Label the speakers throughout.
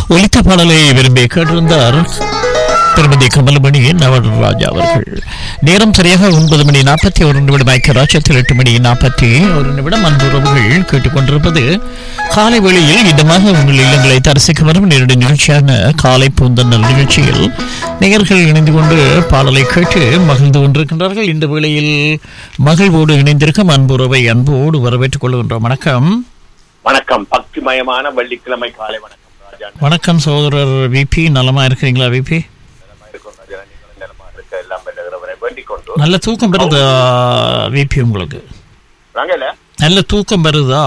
Speaker 1: ஒலித்த பாடலை விரும்பி கேட்டிருந்தார் திருமதி கமலமணி நவராஜா அவர்கள் நேரம் சரியாக ஒன்பது மணி நாற்பத்தி ஒரு நிமிடம் ஐக்கியராட்சத்தில் எட்டு மணி நாற்பத்தி ஒரு நிமிடம் அன்புறவுகள் கேட்டுக்கொண்டிருப்பது காலை வேளையில் இதமாக உங்கள் இல்லங்களை தரிசிக்க வரும் நேரடி நிகழ்ச்சியான காலை பூந்தன்னல் நிகழ்ச்சியில் நேயர்கள் இணைந்து கொண்டு பாடலை கேட்டு மகிழ்ந்து கொண்டிருக்கின்றார்கள் இந்த வேளையில் மகிழ்வோடு இணைந்திருக்கும் அன்புறவை அன்போடு வரவேற்றுக் கொள்கின்றோம் வணக்கம்
Speaker 2: வணக்கம் பக்திமயமான வெள்ளிக்கிழமை காலை வணக்கம் ராஜா
Speaker 1: வணக்கம் சகோதரர் விபி நலமா இருக்கிறீங்களா விபி
Speaker 2: நலமா இருக்கும் ராஜா நீங்களும் நலமா இருக்க எல்லாம் வெல்லுகிறவரை வேண்டிக் கொண்டு
Speaker 1: நல்ல தூக்கம் வருதா விபி உங்களுக்கு
Speaker 2: நாங்கல்ல
Speaker 1: நல்ல தூக்கம் வருதா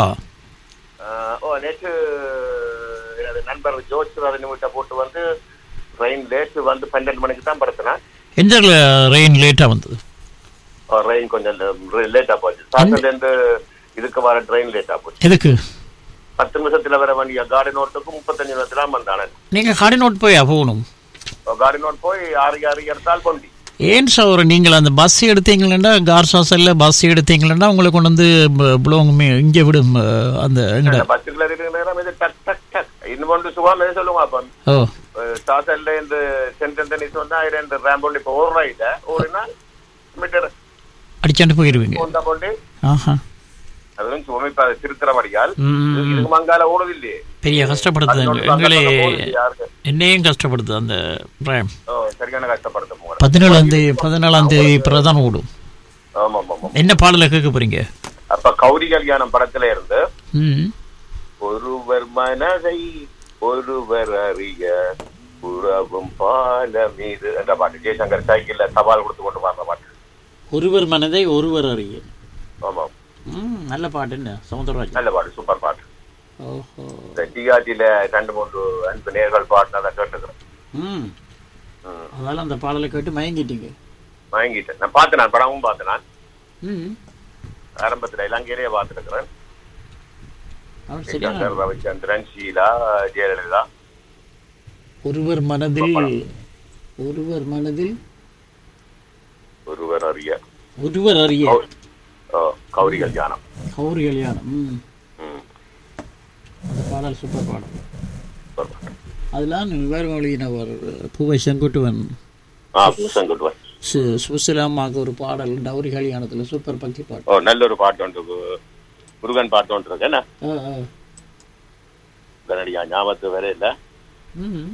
Speaker 2: ஓ நேற்று எனது நண்பர் ஜோஸ் ரஜினி வீட்டை போட்டு வந்து ட்ரெயின் லேட்டு வந்து பன்னெண்டு மணிக்கு தான் படுத்தினேன்
Speaker 1: எந்த ரெயின் லேட்டா வந்தது
Speaker 2: ட்ரெயின் கொஞ்சம் லேட்டா போச்சு சாயந்தரம் இருந்து இதுக்கு வர ட்ரெயின் லேட்டா போச்சு
Speaker 1: எதுக்கு
Speaker 2: பத்து நிமிஷத்துல வர வேண்டிய கார்டன் ஓட்டுக்கு முப்பத்தஞ்சு நிமிஷத்துல வந்தானே
Speaker 1: நீங்க காடி நோட் போய் போகணும்
Speaker 2: கார்டன் ஓட் போய் ஆறு ஆறு எடுத்தால் கொண்டி
Speaker 1: ஏன் சார் நீங்கள் அந்த பஸ் எடுத்தீங்களா கார் சாசல்ல பஸ் எடுத்தீங்களா உங்களை கொண்டு வந்து புலோங்க இங்கே விடும் அஹ், அந்த எங்கட
Speaker 2: பஸ்ஸுக்குள்ள இருக்கிற நேரம் இது டக் டக் டக் இன்னும் ஒன்று சுகாமே சொல்லுங்க அப்ப
Speaker 1: ஓ
Speaker 2: சாசல்ல இந்த சென்ட் டென்னிஸ் வந்து ரெண்டு ரேம்போண்ட் இப்போ ஒரு ரைட ஓடினா மீட்டர்
Speaker 1: அடிச்சாண்டு போயிடுவீங்க
Speaker 2: போந்தா போண்டு
Speaker 1: ஆஹா
Speaker 2: அதுவும் சும்மா இப்ப திருத்திரமடியால்
Speaker 1: ம்,
Speaker 2: இதுக்கு மங்கால ஓடுது இல்லையே
Speaker 1: பெரிய கஷ்டப்படுது
Speaker 2: பதினொன்று
Speaker 1: எங்களை
Speaker 2: பக்கத்துல போகுது யாருக்கு
Speaker 1: என்னையும் கஷ்டப்படுது அந்த ட்ரைம்
Speaker 2: ஓ, சரியான கஷ்டப்படுத்த போகிறேன்
Speaker 1: பதினேழாம் தேதி பதினாலாம் தேதி பிரதான் ஓடும்
Speaker 2: ஆமா ஆமா ஆமா
Speaker 1: என்ன பாடலை கேட்க போறீங்க
Speaker 2: அப்ப கௌரி கல்யாணம் படத்துல இருந்து
Speaker 1: ம்
Speaker 2: ஒருவர் மனதை ஒருவர் அறிய உறவும் பாலம் மீது என்ற பாட்டு ஜெய்சங்கர் சைக்கிள்ல சவால் கொடுத்து கொண்டு வந்த பாட்டு
Speaker 1: ஒருவர் மனதை ஒருவர் அறிய
Speaker 2: ஆமா
Speaker 1: ம் நல்ல பாட்டு என்ன சமுத்திரராஜ்
Speaker 2: நல்ல பாட்டு சூப்பர் பாட்டு
Speaker 1: ஓஹோ
Speaker 2: இந்த டிஆர்டியில ரெண்டு மூன்று அன்பு நேர்கள் பாடினதை கேட்டுக்கிறேன்
Speaker 1: ம்
Speaker 2: ம்.
Speaker 1: அதனால அந்த பாடலை கேட்டு மயங்கிட்டீங்க
Speaker 2: வாங்கிட்டேன் நான் பார்த்தேன் நான் படமும் பார்த்தேன் நான்
Speaker 1: ம்
Speaker 2: ஆரம்பத்துல இலங்கையிலேயே பார்த்துருக்கிறேன்
Speaker 1: அவர் சரியா
Speaker 2: சங்கர் ரவிச்சந்திரன் ஷீலா ஜெயலலிதா
Speaker 1: ஒருவர் மனதில் ஒருவர் மனதில்
Speaker 2: ஒருவர் அறிய
Speaker 1: ஒருவர் அறிய
Speaker 2: ஓ, கௌரி கல்யாணம்
Speaker 1: கௌரி கல்யாணம் ம்
Speaker 2: ம்.
Speaker 1: அந்த பாடல் சூப்பர் பாடல்
Speaker 2: சூப்பர் பாட்டு.
Speaker 1: அதெல்லாம் வேறு வழியினவர் பூவை செங்குட்டுவன்
Speaker 2: ஆ செங்குட்டுவன்
Speaker 1: சு- சுசிலாமாக்கு ஒரு பாடல் டௌரி கல்யாணத்தில் சூப்பர் பக்தி பாடல்
Speaker 2: ஓ நல்ல ஒரு பாட்டு ஒன்று கு- முருகன் பாட்டு ஒன்று இருக்கு என்ன
Speaker 1: ஆ ஆ
Speaker 2: உடனடியா ஞாபகத்து வேற இல்ல
Speaker 1: ம்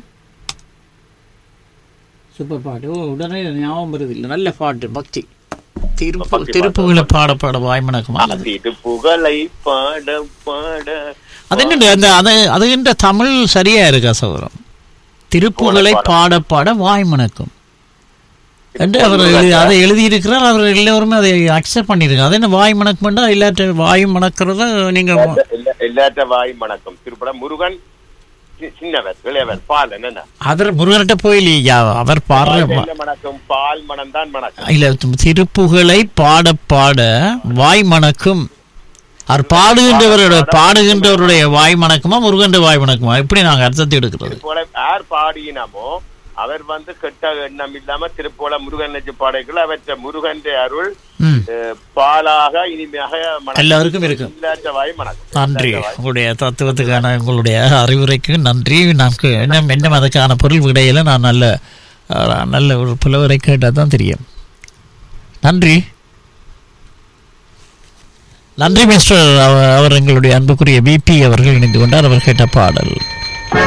Speaker 1: சூப்பர் பாட்டு ஓ உடனே ஞாபகம் வருது இல்லை நல்ல பாட்டு பக்தி திருப்பு
Speaker 2: பக்தி பாட்டு.
Speaker 1: திருப்புகளை பாட பாட வாய்மணக்கம் அல்லது
Speaker 2: இது புகழை பாட பாட
Speaker 1: அது என்ன அந்த அது அதுகின்ற தமிழ் சரியா இருக்கா சகோதரம் திருப்புகளை பாட பாட வாய்மணக்கம் என்று அவர் எழுதி அதை எழுதியிருக்கிறார் அவர் எல்லோருமே அதை அக்செப்ட் பண்ணியிருக்காங்க அது என்ன வாய் மணக்கம்ண்டா இல்லாட்ட வாய் மணக்கிறத நீங்க
Speaker 2: எல்லா- எல்லாட்ட வாய் வணக்கம் திருப்பட முருகன் சி- சின்னவர் இளையவர் பால் என்ன
Speaker 1: அவர் முருகர்கிட்ட போயில்லையா அவர் பாடுற
Speaker 2: என்ன மணக்கும் பால் மனம் தான் மணக்கும்
Speaker 1: இல்ல திருப்புகளை பாட பாட வாய் மணக்கும் அவர் பாடுகின்றவரோட பாடுகின்றவருடைய வாய் மணக்குமா முருகன்ற வாய் மணக்குமா எப்படி நாங்க அர்த்தத்தை எடுக்கிறது
Speaker 2: திருப்போல யார் பாடினமோ அவர் வந்து கெட்ட எண்ணம் இல்லாம திருப்போல முருகன் நெஞ்சு பாடைகள் அவற்ற முருகன் அருள்
Speaker 1: ம்
Speaker 2: அஹ், பாலாக இனிமையாக மணக்கும்
Speaker 1: எல்லாருக்கும் இருக்கும்
Speaker 2: இல்லாட்ட வாய் மணக்கும்
Speaker 1: நன்றி உங்களுடைய தத்துவத்துக்கான உங்களுடைய அறிவுரைக்கு நன்றி நமக்கு என்ன என்ன அதுக்கான பொருள் விடையில நான் நல்ல அஹ், நல்ல ஒரு புலவரை கேட்டால் தான் தெரியும் நன்றி நன்றி மிஸ்டர் அவர் எங்களுடைய அன்புக்குரிய பிபி அவர்கள் இணைந்து கொண்டார் அவர் கேட்ட பாடல்